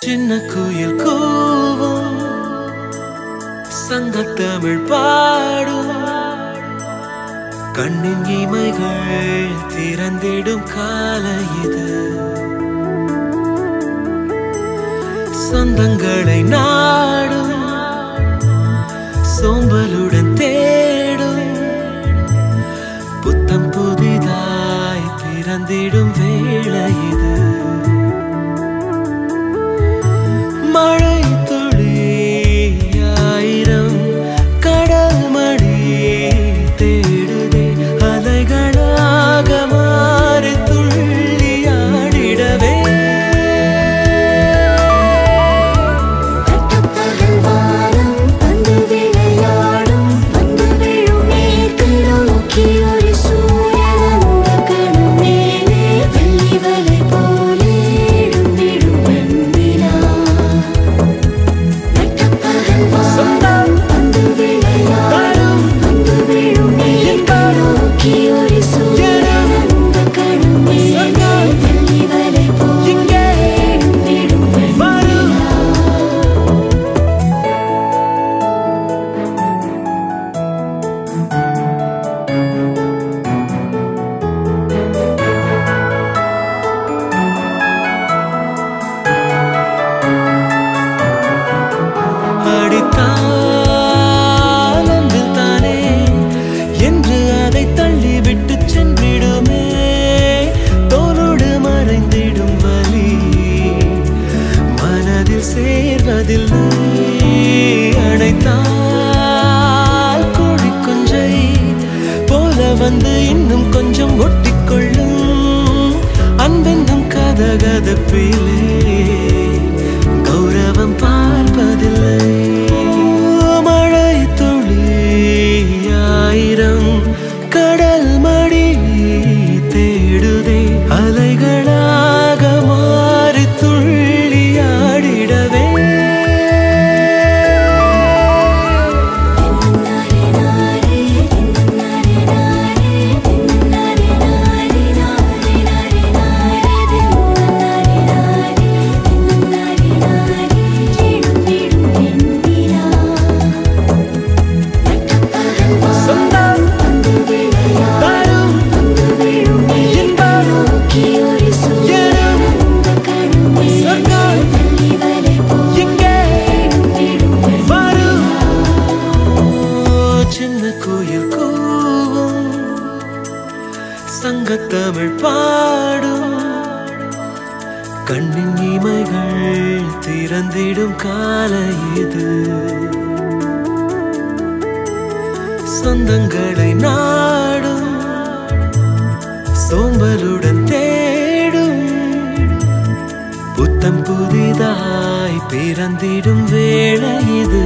சின்ன குயில் கூவும் சங்கத்தமிழ் பாடும் கண்ணின் இமைகள் திறந்திடும் காலை இது சொந்தங்களை நாடும் சோம்பலுடன் தேடும் புத்தம் புதிதாய் பிறந்திடும் வேளை இது மழை துளி ஆயிரம் கடல் மடி தேடுதே அலைகளாக மாறி துள்ளியாடிடவே பட்டப்பகல் வானம் வந்து விளையாடும் வந்து விழும் மேற்கு நோக்கி ஒரு சூரியன் அந்த கணம் மேலே வெள்ளி வலை போலே எழும்பிடும் வெண்ணிலா பட்டப்பகல் வானம் வந்து விளையாடும் வந்து விழும் மேற்கு நோக்கி ஒரு சூரியன் அந்த கணம் மேலே வெள்ளி வலை போலே எழும்பிடும் வெண்ணிலா அடித்தால் அன்பில் தானே என்று அதை தள்ளிவிட்டு சென்றிடுமே தோலோடு மறைந்திடும் வலி மனதில் சேர்வதில்லை அடைத்தால் கோழி குஞ்சை போல வந்து இன்னும் கொஞ்சம் ஒட்டிக்கொள்ளும் அன்பென்னும் கதகதப்பிலே கௌரவம் பார்ப்பதில்லை மழை துளி ஆயிரம் கடல் மடி தேடுதே அலைகளாக மாறி துள்ளியாடிடவே சொந்தம் தரும் இன்பம் சொர்க்கம் இங்கே வரும் சின்ன கோயில் கூவும் சங்கத்தமிழ் பாடும் கண்ணின் இமைகள் திறந்திடும் காலை இது சொந்தங்களை நாடும் சோம்பலுடன் தேடும் புத்தம் புதிதாய் பிறந்திடும் வேளை இது